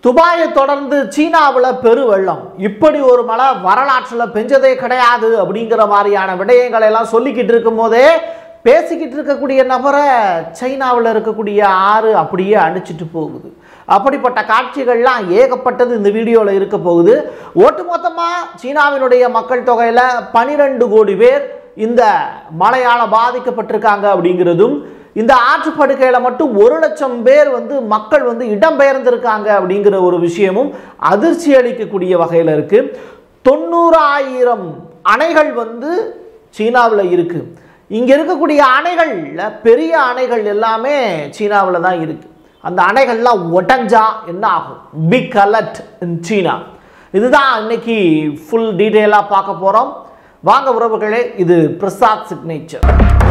துபாயை தொடர்ந்து சீனாவில் பெருவெள்ளம் இப்படி ஒரு மழை வரலாற்றில் பெஞ்சதே கிடையாது அப்படிங்கிற மாதிரியான விடயங்களை எல்லாம் சொல்லிக்கிட்டு இருக்கும் போதே பேசிக்கிட்டு இருக்கக்கூடிய நபரை சைனாவில் இருக்கக்கூடிய ஆறு அப்படியே அடிச்சிட்டு போகுது அப்படிப்பட்ட காட்சிகள்லாம் ஏகப்பட்டது இந்த வீடியோவில் இருக்க போகுது ஒட்டுமொத்தமாக சீனாவினுடைய மக்கள் தொகையில் பனிரெண்டு கோடி பேர் இந்த மழையால் பாதிக்கப்பட்டிருக்காங்க அப்படிங்கிறதும் இந்த ஆற்றுப்படுக்கையில் மட்டும் ஒரு லட்சம் பேர் வந்து மக்கள் வந்து இடம்பெயர்ந்திருக்காங்க அப்படிங்கிற ஒரு விஷயமும் அதிர்ச்சி அளிக்கக்கூடிய வகையில் இருக்கு தொண்ணூறாயிரம் அணைகள் வந்து சீனாவில் இருக்கு இங்க இருக்கக்கூடிய அணைகள்ல பெரிய அணைகள் எல்லாமே சீனாவில் தான் இருக்கு அந்த அணைகள்லாம் உடஞ்சா என்ன ஆகும் பிக் அலர்ட் இன் சீனா இதுதான் இன்னைக்கு ஃபுல் டீட்டெயிலாக பார்க்க போகிறோம் வாங்க உறவுகளே இது பிரசாத் சிக்னேச்சர்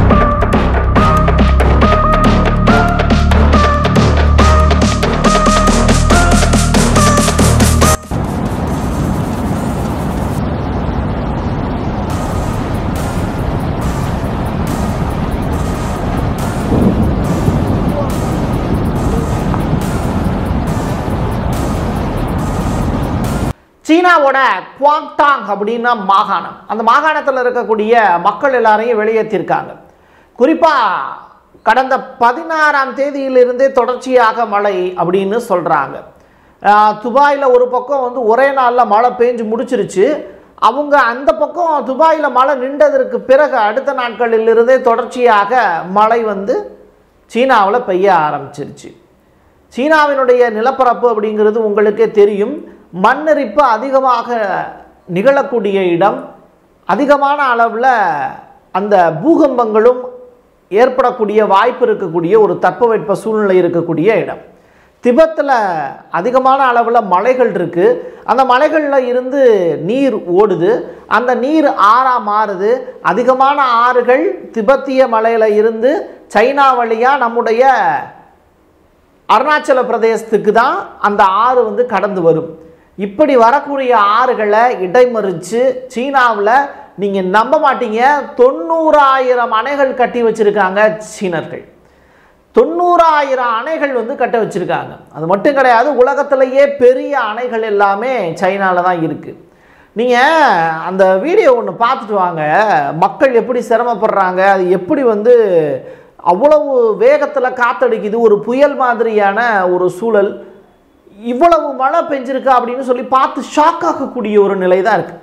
சீனாவோட குவாங்டாங் அப்படின்னா மாகாணம் அந்த மாகாணத்தில் இருக்கக்கூடிய மக்கள் எல்லாரையும் வெளியேற்றிருக்காங்க குறிப்பாக கடந்த பதினாறாம் தேதியிலிருந்தே தொடர்ச்சியாக மழை அப்படின்னு சொல்கிறாங்க துபாயில் ஒரு பக்கம் வந்து ஒரே நாளில் மழை பெஞ்சு முடிச்சிருச்சு அவங்க அந்த பக்கம் துபாயில் மழை நின்றதற்கு பிறகு அடுத்த நாட்களிலிருந்தே தொடர்ச்சியாக மழை வந்து சீனாவில் பெய்ய ஆரம்பிச்சிருச்சு சீனாவினுடைய நிலப்பரப்பு அப்படிங்கிறது உங்களுக்கே தெரியும் மண்ணரிப்பு அதிகமாக நிகழக்கூடிய இடம் அதிகமான அளவில் அந்த பூகம்பங்களும் ஏற்படக்கூடிய வாய்ப்பு இருக்கக்கூடிய ஒரு தட்பவெட்ப சூழ்நிலை இருக்கக்கூடிய இடம் திபத்தில் அதிகமான அளவில் மலைகள் இருக்குது அந்த மலைகளில் இருந்து நீர் ஓடுது அந்த நீர் ஆறா மாறுது அதிகமான ஆறுகள் திபெத்திய மலையில் இருந்து சைனா வழியாக நம்முடைய அருணாச்சல பிரதேசத்துக்கு தான் அந்த ஆறு வந்து கடந்து வரும் இப்படி வரக்கூடிய ஆறுகளை இடைமறித்து சீனாவில் நீங்கள் நம்ப மாட்டீங்க தொண்ணூறாயிரம் அணைகள் கட்டி வச்சுருக்காங்க சீனர்கள் தொண்ணூறாயிரம் அணைகள் வந்து கட்ட வச்சுருக்காங்க அது மட்டும் கிடையாது உலகத்திலேயே பெரிய அணைகள் எல்லாமே சைனாவில் தான் இருக்குது நீங்கள் அந்த வீடியோ ஒன்று பார்த்துட்டு வாங்க மக்கள் எப்படி சிரமப்படுறாங்க அது எப்படி வந்து அவ்வளவு வேகத்தில் காத்தடிக்குது ஒரு புயல் மாதிரியான ஒரு சூழல் இவ்வளவு மழை பெஞ்சிருக்கா அப்படின்னு சொல்லி பார்த்து ஷாக் ஆக்கக்கூடிய ஒரு நிலை தான் இருக்கு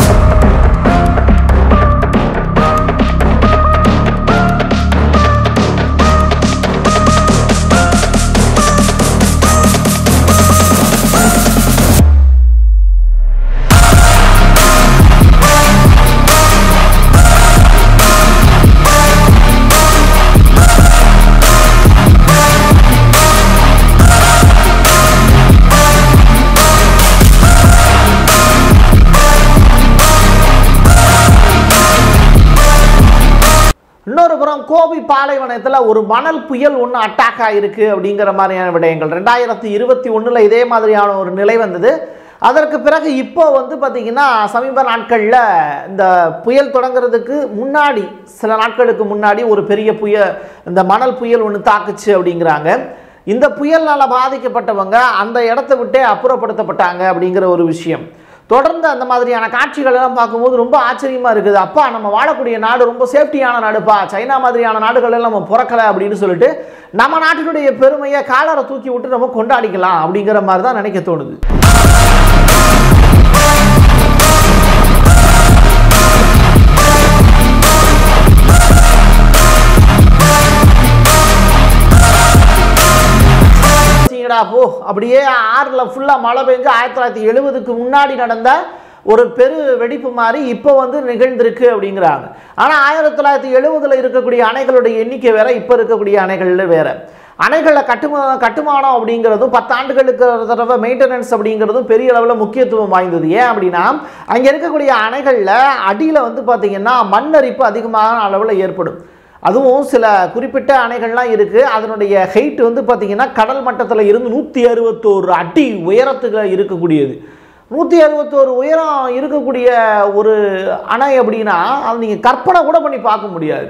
இன்னொரு புறம் கோபி பாலைவனத்தில் ஒரு மணல் புயல் ஒன்று அட்டாக் ஆகிருக்கு அப்படிங்கிற மாதிரியான விடயங்கள் ரெண்டாயிரத்தி இருபத்தி ஒன்றில் இதே மாதிரியான ஒரு நிலை வந்தது அதற்கு பிறகு இப்போ வந்து பார்த்திங்கன்னா சமீப நாட்களில் இந்த புயல் தொடங்குறதுக்கு முன்னாடி சில நாட்களுக்கு முன்னாடி ஒரு பெரிய புயல் இந்த மணல் புயல் ஒன்று தாக்குச்சு அப்படிங்கிறாங்க இந்த புயல்னால் பாதிக்கப்பட்டவங்க அந்த இடத்த விட்டே அப்புறப்படுத்தப்பட்டாங்க அப்படிங்கிற ஒரு விஷயம் தொடர்ந்து அந்த மாதிரியான காட்சிகள் எல்லாம் பார்க்கும்போது ரொம்ப ஆச்சரியமாக இருக்குது அப்பா நம்ம வாழக்கூடிய நாடு ரொம்ப சேஃப்டியான நாடுப்பா சைனா மாதிரியான நாடுகள் எல்லாம் நம்ம பிறக்கலை அப்படின்னு சொல்லிட்டு நம்ம நாட்டினுடைய பெருமையை காலரை தூக்கி விட்டு நம்ம கொண்டாடிக்கலாம் அப்படிங்கிற மாதிரி தான் நினைக்க தோணுது பார்த்தீங்கடா போ அப்படியே ஆறில் ஃபுல்லாக மழை பெஞ்சு ஆயிரத்தி தொள்ளாயிரத்தி எழுபதுக்கு முன்னாடி நடந்த ஒரு பெரு வெடிப்பு மாதிரி இப்போ வந்து நிகழ்ந்திருக்கு அப்படிங்கிறாங்க ஆனால் ஆயிரத்தி தொள்ளாயிரத்தி எழுபதில் இருக்கக்கூடிய அணைகளுடைய எண்ணிக்கை வேற இப்போ இருக்கக்கூடிய அணைகளில் வேற அணைகளில் கட்டுமா கட்டுமானம் அப்படிங்கிறதும் பத்தாண்டுகளுக்கு ஒரு தடவை மெயின்டெனன்ஸ் அப்படிங்கிறதும் பெரிய அளவில் முக்கியத்துவம் வாய்ந்தது ஏன் அப்படின்னா அங்கே இருக்கக்கூடிய அணைகளில் அடியில் வந்து பார்த்திங்கன்னா மண்ணரிப்பு அதிகமான அளவில் ஏற்படும் அதுவும் சில குறிப்பிட்ட அணைகள்லாம் இருக்குது அதனுடைய ஹைட் வந்து பார்த்திங்கன்னா கடல் மட்டத்தில் இருந்து நூற்றி அறுபத்தோரு அடி உயரத்துக்கு இருக்கக்கூடியது நூற்றி அறுபத்தோரு உயரம் இருக்கக்கூடிய ஒரு அணை அப்படின்னா அது நீங்கள் கற்பனை கூட பண்ணி பார்க்க முடியாது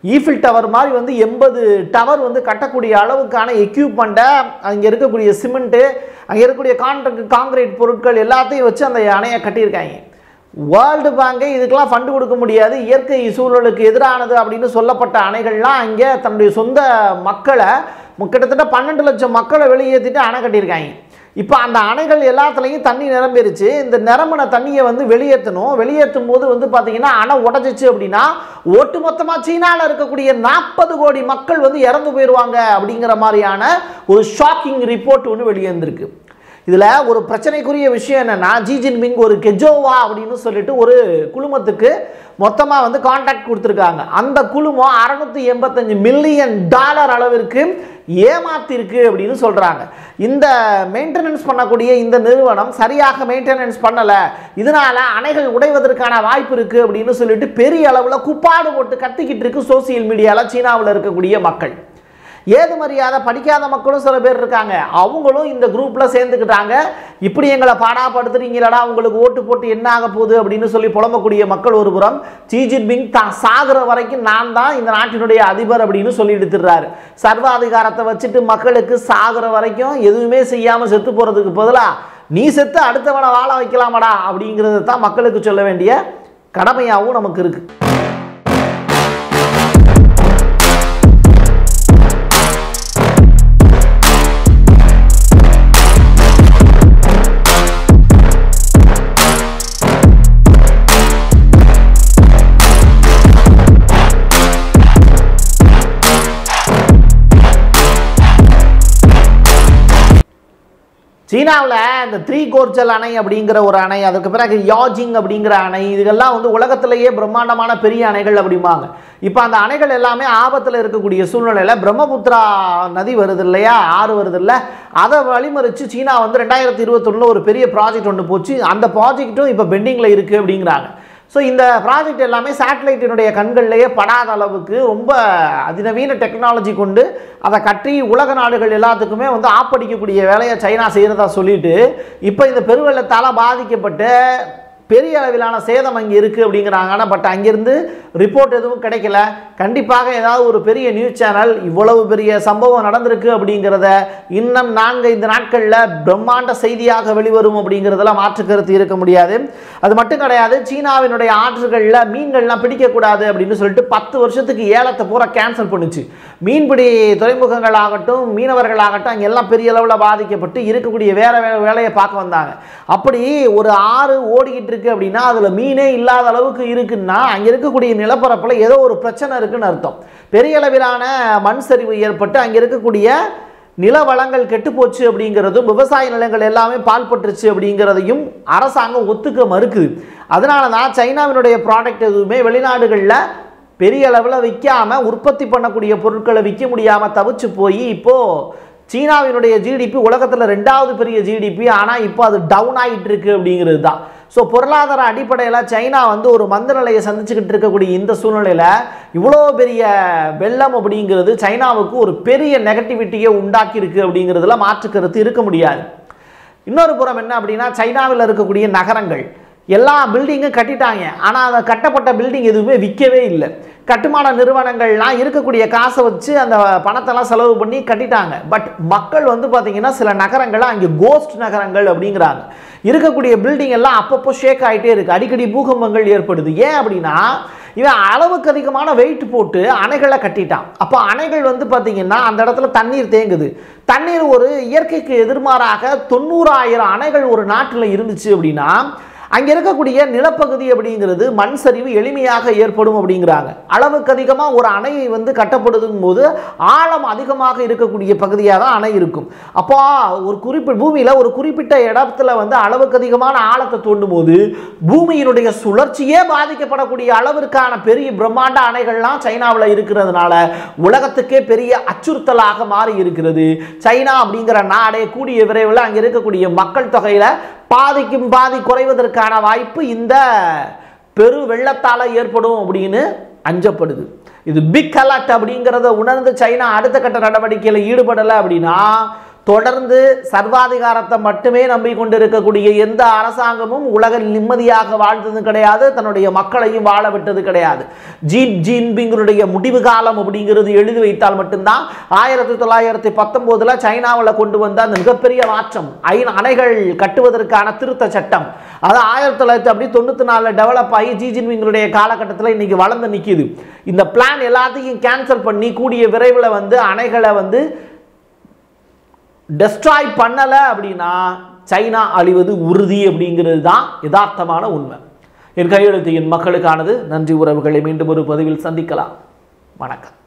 ஈஃபில் டவர் மாதிரி வந்து எண்பது டவர் வந்து கட்டக்கூடிய அளவுக்கான எக்யூப்மெண்ட்டை அங்கே இருக்கக்கூடிய சிமெண்ட்டு அங்கே இருக்கக்கூடிய கான்ட்ராக்ட் காங்கிரீட் பொருட்கள் எல்லாத்தையும் வச்சு அந்த அணையை கட்டியிருக்காங்க வேர்ல்டு பேங்கே இதுக்கெல்லாம் ஃபண்டு கொடுக்க முடியாது இயற்கை சூழலுக்கு எதிரானது அப்படின்னு சொல்லப்பட்ட அணைகள்லாம் அங்கே தன்னுடைய சொந்த மக்களை மு- கிட்டத்தட்ட பன்னெண்டு லட்சம் மக்களை வெளியேற்றிட்டு அணை கட்டியிருக்காங்க இப்போ அந்த அணைகள் எல்லாத்துலேயும் தண்ணி நிரம்பிருச்சு இந்த நிரம்பின தண்ணியை வந்து வெளியேற்றணும் வெளியேற்றும் போது வந்து பார்த்தீங்கன்னா அணை உடஞ்சிச்சு அப்படின்னா ஒட்டுமொத்தமாக சீனாவில் இருக்கக்கூடிய நாற்பது கோடி மக்கள் வந்து இறந்து போயிடுவாங்க அப்படிங்கிற மாதிரியான ஒரு ஷாக்கிங் ரிப்போர்ட் ஒன்று வெளியே வந்திருக்கு இதில் ஒரு பிரச்சனைக்குரிய விஷயம் என்னன்னா ஜி ஜின்பிங் ஒரு கெஜோவா அப்படின்னு சொல்லிட்டு ஒரு குழுமத்துக்கு மொத்தமாக வந்து கான்ட்ராக்ட் கொடுத்துருக்காங்க அந்த குழுமம் அறநூற்றி எண்பத்தஞ்சு மில்லியன் டாலர் அளவிற்கு ஏமாத்திருக்கு அப்படின்னு சொல்கிறாங்க இந்த மெயின்டெனன்ஸ் பண்ணக்கூடிய இந்த நிறுவனம் சரியாக மெயின்டெனன்ஸ் பண்ணலை இதனால அணைகள் உடைவதற்கான வாய்ப்பு இருக்குது அப்படின்னு சொல்லிட்டு பெரிய அளவில் குப்பாடு போட்டு கத்திக்கிட்டு இருக்கு சோசியல் மீடியாவில் சீனாவில் இருக்கக்கூடிய மக்கள் ஏது மரியாதை படிக்காத மக்களும் சில பேர் இருக்காங்க அவங்களும் இந்த குரூப்பில் சேர்ந்துக்கிட்டாங்க இப்படி எங்களை பாடாப்படுத்துறீங்களடா உங்களுக்கு ஓட்டு போட்டு என்ன ஆக போகுது அப்படின்னு சொல்லி புலம்பக்கூடிய மக்கள் ஒரு புறம் ஜி ஜின்பிங் தான் சாகுற வரைக்கும் நான் தான் இந்த நாட்டினுடைய அதிபர் அப்படின்னு சொல்லி எடுத்துடுறாரு சர்வாதிகாரத்தை வச்சுட்டு மக்களுக்கு சாகுற வரைக்கும் எதுவுமே செய்யாமல் செத்து போகிறதுக்கு பதிலாக நீ செத்து அடுத்தவனை வாழ வைக்கலாமடா அப்படிங்கிறது தான் மக்களுக்கு சொல்ல வேண்டிய கடமையாகவும் நமக்கு இருக்குது சீனாவில் இந்த த்ரீ கோர்ஜல் அணை அப்படிங்கிற ஒரு அணை அதுக்கு பிறகு யாஜிங் அப்படிங்கிற அணை இதெல்லாம் வந்து உலகத்திலேயே பிரம்மாண்டமான பெரிய அணைகள் அப்படிம்பாங்க இப்போ அந்த அணைகள் எல்லாமே ஆபத்தில் இருக்கக்கூடிய சூழ்நிலையில் பிரம்மபுத்திரா நதி வருது இல்லையா ஆறு வருது இல்லை அதை வழிமறித்து சீனா வந்து ரெண்டாயிரத்தி இருபத்தொன்னில் ஒரு பெரிய ப்ராஜெக்ட் ஒன்று போச்சு அந்த ப்ராஜெக்ட்டும் இப்போ பெண்டிங்கில் இருக்குது அப்படிங்கிறாங்க ஸோ இந்த ப்ராஜெக்ட் எல்லாமே சேட்டலைட்டினுடைய கண்கள்லேயே படாத அளவுக்கு ரொம்ப அதிநவீன டெக்னாலஜி கொண்டு அதை கட்டி உலக நாடுகள் எல்லாத்துக்குமே வந்து ஆப்படிக்கக்கூடிய வேலையை சைனா செய்கிறதா சொல்லிட்டு இப்போ இந்த பெருவெள்ளத்தால் பாதிக்கப்பட்டு பெரிய அளவிலான சேதம் அங்கே இருக்குது அப்படிங்கிறாங்க ஆனால் பட் அங்கேருந்து ரிப்போர்ட் எதுவும் கிடைக்கல கண்டிப்பாக ஏதாவது ஒரு பெரிய நியூஸ் சேனல் இவ்வளவு பெரிய சம்பவம் நடந்திருக்கு அப்படிங்கிறத இன்னும் நான்கு ஐந்து நாட்களில் பிரம்மாண்ட செய்தியாக வெளிவரும் அப்படிங்கிறதெல்லாம் மாற்று கருத்து இருக்க முடியாது அது மட்டும் கிடையாது சீனாவினுடைய ஆற்றுகளில் மீன்கள்லாம் பிடிக்கக்கூடாது அப்படின்னு சொல்லிட்டு பத்து வருஷத்துக்கு ஏலத்தை பூரா கேன்சல் பண்ணுச்சு மீன்பிடி துறைமுகங்கள் ஆகட்டும் மீனவர்கள் ஆகட்டும் அங்கே எல்லாம் பெரிய அளவில் பாதிக்கப்பட்டு இருக்கக்கூடிய வேற வேற வேலையை பார்க்க வந்தாங்க அப்படி ஒரு ஆறு ஓடிக்கிட்டு இருக்கு அப்படின்னா அதில் மீனே இல்லாத அளவுக்கு இருக்குன்னா அங்கே இருக்கக்கூடிய நிலப்பரப்பில் ஏதோ ஒரு பிரச்சனை இருக்குன்னு அர்த்தம் பெரிய அளவிலான மண் சரிவு ஏற்பட்டு அங்கே இருக்கக்கூடிய நில வளங்கள் கெட்டுப்போச்சு அப்படிங்கிறதும் விவசாய நிலங்கள் எல்லாமே பால்பட்டுருச்சு அப்படிங்கிறதையும் அரசாங்கம் ஒத்துக்க மறுக்குது அதனால தான் சைனாவினுடைய ப்ராடக்ட் எதுவுமே வெளிநாடுகளில் பெரிய அளவில் விற்காம உற்பத்தி பண்ணக்கூடிய பொருட்களை விற்க முடியாமல் தவிச்சு போய் இப்போது சீனாவினுடைய ஜிடிபி உலகத்தில் ரெண்டாவது பெரிய ஜிடிபி ஆனால் இப்போ அது டவுன் ஆகிட்டு இருக்கு அப்படிங்கிறது தான் ஸோ பொருளாதார அடிப்படையில் சைனா வந்து ஒரு மந்த நிலையை சந்திச்சுக்கிட்டு இருக்கக்கூடிய இந்த சூழ்நிலையில் இவ்வளோ பெரிய வெள்ளம் அப்படிங்கிறது சைனாவுக்கு ஒரு பெரிய நெகட்டிவிட்டியை உண்டாக்கியிருக்கு அப்படிங்கிறதுல மாற்று கருத்து இருக்க முடியாது இன்னொரு புறம் என்ன அப்படின்னா சைனாவில் இருக்கக்கூடிய நகரங்கள் எல்லா பில்டிங்கும் கட்டிட்டாங்க ஆனால் அந்த கட்டப்பட்ட பில்டிங் எதுவுமே விற்கவே இல்லை கட்டுமான நிறுவனங்கள்லாம் இருக்கக்கூடிய காசை வச்சு அந்த பணத்தெல்லாம் செலவு பண்ணி கட்டிட்டாங்க பட் மக்கள் வந்து பார்த்தீங்கன்னா சில நகரங்களை அங்கே கோஸ்ட் நகரங்கள் அப்படிங்கிறாங்க இருக்கக்கூடிய பில்டிங் எல்லாம் அப்பப்போ ஷேக் ஆகிட்டே இருக்கு அடிக்கடி பூகம்பங்கள் ஏற்படுது ஏன் அப்படின்னா இவன் அளவுக்கு அதிகமான வெயிட் போட்டு அணைகளை கட்டிட்டான் அப்போ அணைகள் வந்து பார்த்தீங்கன்னா அந்த இடத்துல தண்ணீர் தேங்குது தண்ணீர் ஒரு இயற்கைக்கு எதிர்மாறாக தொண்ணூறாயிரம் அணைகள் ஒரு நாட்டில் இருந்துச்சு அப்படின்னா அங்கே இருக்கக்கூடிய நிலப்பகுதி அப்படிங்கிறது மண் சரிவு எளிமையாக ஏற்படும் அப்படிங்கிறாங்க அளவுக்கு அதிகமாக ஒரு அணை வந்து கட்டப்படுதும் போது ஆழம் அதிகமாக இருக்கக்கூடிய பகுதியாக தான் அணை இருக்கும் அப்போ ஒரு குறிப்பிட்ட பூமியில் ஒரு குறிப்பிட்ட இடத்துல வந்து அளவுக்கு அதிகமான ஆழத்தை தோண்டும் போது பூமியினுடைய சுழற்சியே பாதிக்கப்படக்கூடிய அளவிற்கான பெரிய பிரம்மாண்ட அணைகள்லாம் சைனாவில் இருக்கிறதுனால உலகத்துக்கே பெரிய அச்சுறுத்தலாக மாறி இருக்கிறது சைனா அப்படிங்கிற நாடே கூடிய விரைவில் அங்கே இருக்கக்கூடிய மக்கள் தொகையில் பாதிக்கும் பாதி குறைவதற்கான வாய்ப்பு இந்த பெரு வெள்ளத்தால் ஏற்படும் அப்படின்னு அஞ்சப்படுது இது பிக் அலர்ட் அப்படிங்கிறத உணர்ந்து சைனா அடுத்த கட்ட நடவடிக்கையில் ஈடுபடலை அப்படின்னா தொடர்ந்து சர்வாதிகாரத்தை மட்டுமே நம்பிக்கொண்டிருக்கக்கூடிய எந்த அரசாங்கமும் உலகில் நிம்மதியாக வாழ்ந்தது கிடையாது தன்னுடைய மக்களையும் வாழ விட்டது கிடையாது ஜீன் ஜின்பிங்களுடைய முடிவு காலம் அப்படிங்கிறது எழுதி வைத்தால் மட்டும்தான் ஆயிரத்தி தொள்ளாயிரத்தி பத்தொன்பதுல சைனாவில் கொண்டு வந்த அந்த மிகப்பெரிய மாற்றம் ஐ அணைகள் கட்டுவதற்கான திருத்த சட்டம் அது ஆயிரத்தி தொள்ளாயிரத்தி அப்படி தொண்ணூத்தி நாலுல டெவலப் ஆகி ஜி ஜின்பிங்களுடைய காலகட்டத்தில் இன்னைக்கு வளர்ந்து நிக்குது இந்த பிளான் எல்லாத்தையும் கேன்சல் பண்ணி கூடிய விரைவில் வந்து அணைகளை வந்து டெஸ்ட்ராய் பண்ணலை அப்படின்னா சைனா அழிவது உறுதி அப்படிங்கிறது தான் யதார்த்தமான உண்மை என் கையெழுத்து என் மக்களுக்கானது நன்றி உறவுகளை மீண்டும் ஒரு பதிவில் சந்திக்கலாம் வணக்கம்